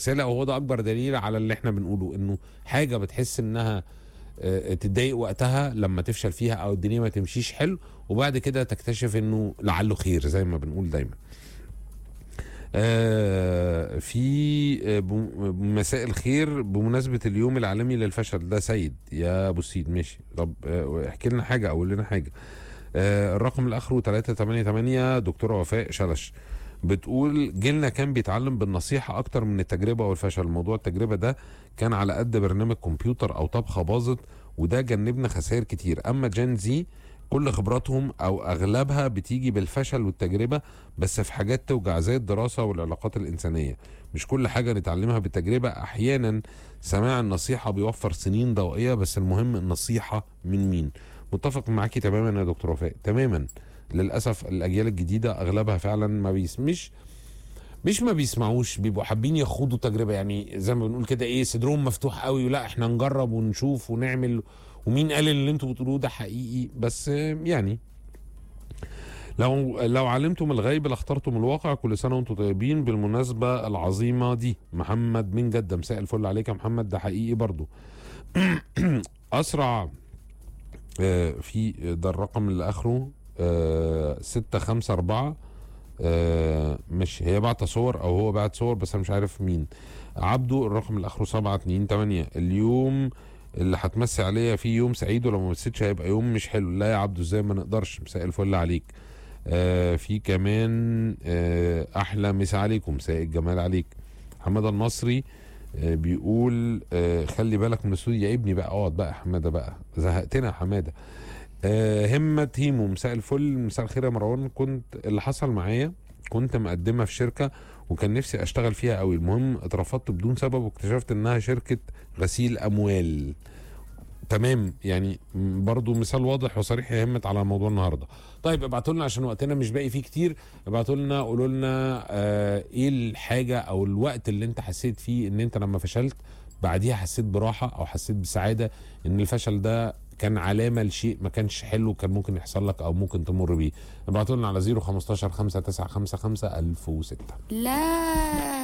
استرسالة وهو ده اكبر دليل على اللي احنا بنقوله انه حاجه بتحس انها آه، تتضايق وقتها لما تفشل فيها او الدنيا ما تمشيش حلو وبعد كده تكتشف انه لعله خير زي ما بنقول دايما آه في آه، بم- مساء الخير بمناسبة اليوم العالمي للفشل ده سيد يا ابو سيد ماشي طب آه، احكي لنا حاجة او قول لنا حاجة آه الرقم اللي اخره 388 دكتورة وفاء شلش بتقول جيلنا كان بيتعلم بالنصيحة أكتر من التجربة والفشل موضوع التجربة ده كان على قد برنامج كمبيوتر أو طبخة باظت وده جنبنا خسائر كتير أما جين زي كل خبراتهم أو أغلبها بتيجي بالفشل والتجربة بس في حاجات توجع زي الدراسة والعلاقات الإنسانية مش كل حاجة نتعلمها بالتجربة أحيانا سماع النصيحة بيوفر سنين ضوئية بس المهم النصيحة من مين متفق معاكي تماما يا دكتور وفاء تماما للاسف الاجيال الجديده اغلبها فعلا ما بيس مش مش ما بيسمعوش بيبقوا حابين يخوضوا تجربه يعني زي ما بنقول كده ايه صدرهم مفتوح قوي ولا احنا نجرب ونشوف ونعمل ومين قال اللي انتوا بتقولوه ده حقيقي بس آه، يعني لو لو علمتم الغيب لاخترتم الواقع كل سنه وانتم طيبين بالمناسبه العظيمه دي محمد من جده مساء الفل عليك يا محمد ده حقيقي برضو اسرع آه، في ده الرقم اللي اخره آه، ستة خمسة أربعة آه، مش هي بعت صور أو هو بعت صور بس أنا مش عارف مين عبده الرقم اللي آخره سبعة اتنين تمانية اليوم اللي هتمسي عليا فيه يوم سعيد ولو ما مسيتش هيبقى يوم مش حلو لا يا عبده ازاي ما نقدرش مساء الفل عليك آه في كمان آه احلى مسا عليكم مساء الجمال عليك حماده المصري آه بيقول آه خلي بالك من الاستوديو يا ابني بقى اقعد بقى يا حماده بقى زهقتنا يا حماده آه همة هيمو مساء الفل مساء الخير يا مروان كنت اللي حصل معايا كنت مقدمة في شركة وكان نفسي اشتغل فيها قوي المهم اترفضت بدون سبب واكتشفت انها شركة غسيل اموال تمام يعني م- برضو مثال واضح وصريح يا همت على موضوع النهارده طيب ابعتوا لنا عشان وقتنا مش باقي فيه كتير ابعتوا لنا قولوا لنا آه ايه الحاجه او الوقت اللي انت حسيت فيه ان انت لما فشلت بعديها حسيت براحه او حسيت بسعاده ان الفشل ده كان علامه لشيء ما كانش حلو كان ممكن يحصل لك او ممكن تمر بيه ابعتوا لنا على 015 595 1006 لا